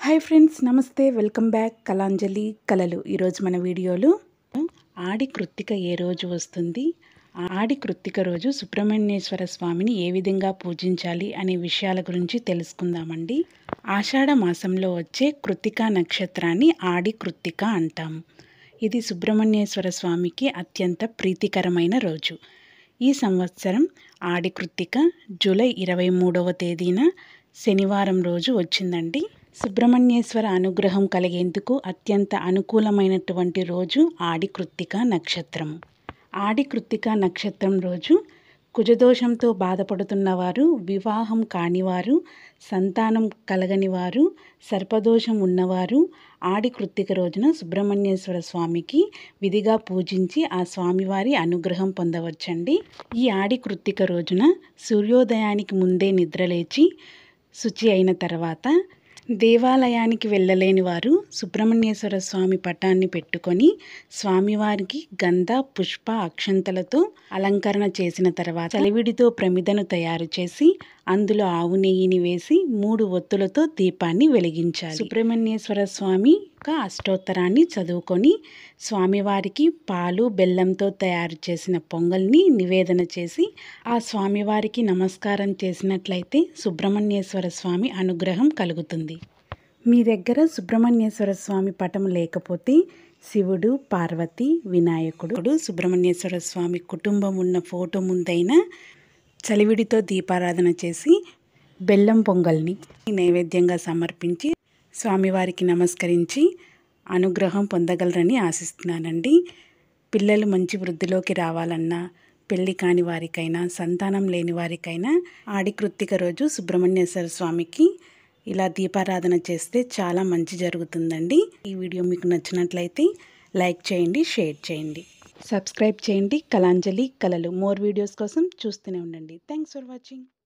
hi friends నమస్తే welcome back Kalanjali కలలు ఈరోజు మన వీడియోలో ఆడి కృత్తిక ఏ రోజు వస్తుంది ఆడి కృత్తిక రోజు సుబ్రహ్మణ్యేశ్వర స్వామిని ఏ విధంగా పూజించాలి అనే విషయాల గురించి తెలుసుకుందామండి ఆషాఢ మాసంలో వచ్చే కృత్తికా నక్షత్రాన్ని ఆడి కృత్తిక అంటాము ఇది సుబ్రహ్మణ్యేశ్వర స్వామికి అత్యంత ప్రీతికరమైన రోజు ఈ సంవత్సరం ఆడి కృత్తిక జూలై ఇరవై మూడవ తేదీన శనివారం రోజు వచ్చిందండి సుబ్రహ్మణ్యేశ్వర అనుగ్రహం కలిగేందుకు అత్యంత అనుకూలమైనటువంటి రోజు ఆడి కృత్తిక నక్షత్రం ఆడి కృత్తిక నక్షత్రం రోజు కుజదోషంతో బాధపడుతున్న వారు వివాహం కానివారు సంతానం కలగని వారు సర్పదోషం ఉన్నవారు ఆడి కృత్తిక రోజున సుబ్రహ్మణ్యేశ్వర స్వామికి విధిగా పూజించి ఆ స్వామివారి అనుగ్రహం పొందవచ్చండి ఈ ఆడి కృత్తిక రోజున సూర్యోదయానికి ముందే నిద్రలేచి శుచి అయిన తర్వాత దేవాలయానికి వెళ్ళలేని వారు సుబ్రహ్మణ్యేశ్వర స్వామి పటాన్ని పెట్టుకొని స్వామివారికి గంధ పుష్ప అక్షంతలతో అలంకరణ చేసిన తర్వాత చలివిడితో ప్రమిదను తయారు చేసి అందులో ఆవు నెయ్యిని వేసి మూడు ఒత్తులతో దీపాన్ని వెలిగించాలి సుబ్రహ్మణ్యేశ్వర స్వామి యొక్క అష్టోత్తరాన్ని చదువుకొని స్వామివారికి పాలు బెల్లంతో తయారు చేసిన పొంగల్ని నివేదన చేసి ఆ స్వామివారికి నమస్కారం చేసినట్లయితే సుబ్రహ్మణ్యేశ్వర స్వామి అనుగ్రహం కలుగుతుంది మీ దగ్గర సుబ్రహ్మణ్యేశ్వర స్వామి పటం లేకపోతే శివుడు పార్వతి వినాయకుడు సుబ్రహ్మణ్యేశ్వర స్వామి కుటుంబం ఉన్న ఫోటో ముందైనా చలివిడితో దీపారాధన చేసి బెల్లం పొంగల్ని నైవేద్యంగా సమర్పించి స్వామివారికి నమస్కరించి అనుగ్రహం పొందగలరని ఆశిస్తున్నానండి పిల్లలు మంచి వృద్ధిలోకి రావాలన్నా పెళ్లి కాని వారికైనా సంతానం లేని వారికైనా ఆడి కృత్తిక రోజు సుబ్రహ్మణ్యేశ్వర స్వామికి ఇలా దీపారాధన చేస్తే చాలా మంచి జరుగుతుందండి ఈ వీడియో మీకు నచ్చినట్లయితే లైక్ చేయండి షేర్ చేయండి సబ్స్క్రైబ్ చేయండి కలాంజలి కలలు మోర్ వీడియోస్ కోసం చూస్తూనే ఉండండి థ్యాంక్స్ ఫర్ వాచింగ్